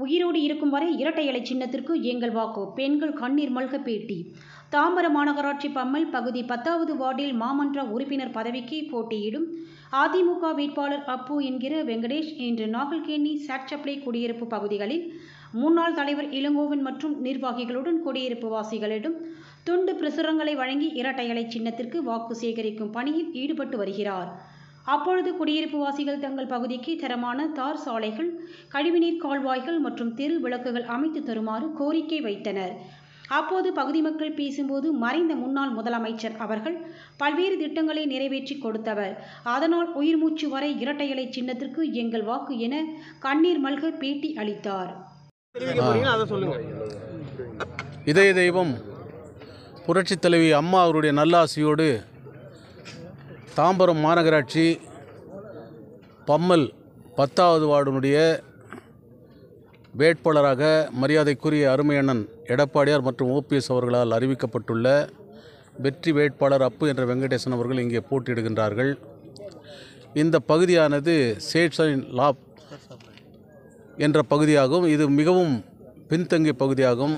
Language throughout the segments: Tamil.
உயிரோடு இருக்கும் வரை இரட்டை இலை சின்னத்திற்கு எங்கள் வாக்கு பெண்கள் கண்ணீர் மல்க பேட்டி தாம்பரம் மாநகராட்சி பம்மல் பகுதி பத்தாவது வார்டில் மாமன்ற உறுப்பினர் பதவிக்கு போட்டியிடும் அதிமுக வேட்பாளர் அப்பு என்கிற வெங்கடேஷ் இன்று நாகல்கேணி சாட்சப்ளை குடியிருப்பு பகுதிகளில் முன்னாள் தலைவர் இளங்கோவன் மற்றும் நிர்வாகிகளுடன் குடியிருப்பு வாசிகளிடம் துண்டு பிரசுரங்களை வழங்கி இரட்டை இலை சின்னத்திற்கு வாக்கு சேகரிக்கும் பணியில் ஈடுபட்டு வருகிறார் அப்பொழுது குடியிருப்பு வாசிகள் தங்கள் பகுதிக்கு தரமான தார் சாலைகள் கழிவுநீர் கால்வாய்கள் மற்றும் தெரு விளக்குகள் அமைத்து தருமாறு கோரிக்கை வைத்தனர் அப்போது பகுதி மக்கள் பேசும்போது மறைந்த முன்னாள் முதலமைச்சர் அவர்கள் பல்வேறு திட்டங்களை நிறைவேற்றி கொடுத்தவர் அதனால் உயிர் மூச்சு வரை இரட்டை இலை சின்னத்திற்கு எங்கள் வாக்கு என கண்ணீர் மல்க பேட்டி அளித்தார் தெரிவிக்க போறீங்களா அதை சொல்லுங்க இதய தெய்வம் புரட்சித் தலைவி அம்மா அவருடைய நல்லாசியோடு தாம்பரம் மாநகராட்சி பம்மல் பத்தாவது வார்டினுடைய வேட்பாளராக மரியாதைக்குரிய அருமையண்ணன் எடப்பாடியார் மற்றும் ஓபிஎஸ் அவர்களால் அறிவிக்கப்பட்டுள்ள வெற்றி வேட்பாளர் அப்பு என்ற வெங்கடேசன் அவர்கள் இங்கே போட்டியிடுகின்றார்கள் இந்த பகுதியானது சேட்ஸின் லாப் என்ற பகுதியாகும் இது மிகவும் பின்தங்கிய பகுதியாகும்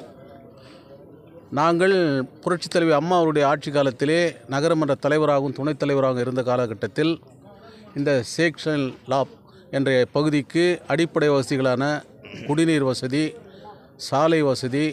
நாங்கள் புரட்சித் தலைவி அம்மா அவருடைய ஆட்சி காலத்திலே நகரமன்ற தலைவராகவும் துணைத் தலைவராகவும் இருந்த காலகட்டத்தில் இந்த சேக்ஷன் லாப் என்ற பகுதிக்கு அடிப்படை வசதிகளான குடிநீர் வசதி சாலை வசதி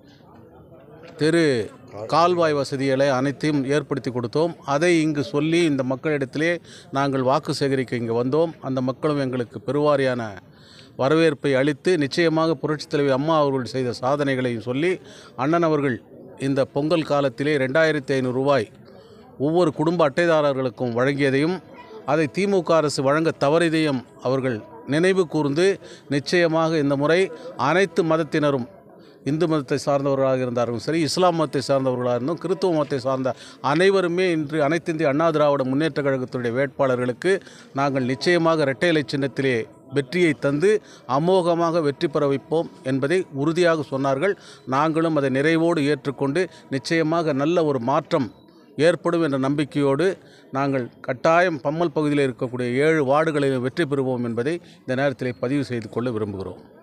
தெரு கால்வாய் வசதிகளை அனைத்தையும் ஏற்படுத்தி கொடுத்தோம் அதை இங்கு சொல்லி இந்த மக்களிடத்திலே நாங்கள் வாக்கு சேகரிக்க இங்கே வந்தோம் அந்த மக்களும் எங்களுக்கு பெருவாரியான வரவேற்பை அளித்து நிச்சயமாக புரட்சித் தலைவி அம்மா அவர்கள் செய்த சாதனைகளையும் சொல்லி அண்ணன் அவர்கள் இந்த பொங்கல் காலத்திலே ரெண்டாயிரத்தி ஐநூறு ரூபாய் ஒவ்வொரு குடும்ப அட்டைதாரர்களுக்கும் வழங்கியதையும் அதை திமுக அரசு வழங்க தவறியதையும் அவர்கள் நினைவு கூர்ந்து நிச்சயமாக இந்த முறை அனைத்து மதத்தினரும் இந்து மதத்தை சார்ந்தவர்களாக இருந்தாலும் சரி இஸ்லாம் மதத்தை சார்ந்தவர்களாக இருந்தும் கிறித்துவ மதத்தை சார்ந்த அனைவருமே இன்று அனைத்து இந்திய அண்ணா திராவிட முன்னேற்ற கழகத்துடைய வேட்பாளர்களுக்கு நாங்கள் நிச்சயமாக இரட்டை இலை சின்னத்திலே வெற்றியை தந்து அமோகமாக வெற்றி பெற வைப்போம் என்பதை உறுதியாக சொன்னார்கள் நாங்களும் அதை நிறைவோடு ஏற்றுக்கொண்டு நிச்சயமாக நல்ல ஒரு மாற்றம் ஏற்படும் என்ற நம்பிக்கையோடு நாங்கள் கட்டாயம் பம்மல் பகுதியில் இருக்கக்கூடிய ஏழு வார்டுகளில் வெற்றி பெறுவோம் என்பதை இந்த நேரத்தில் பதிவு செய்து கொள்ள விரும்புகிறோம்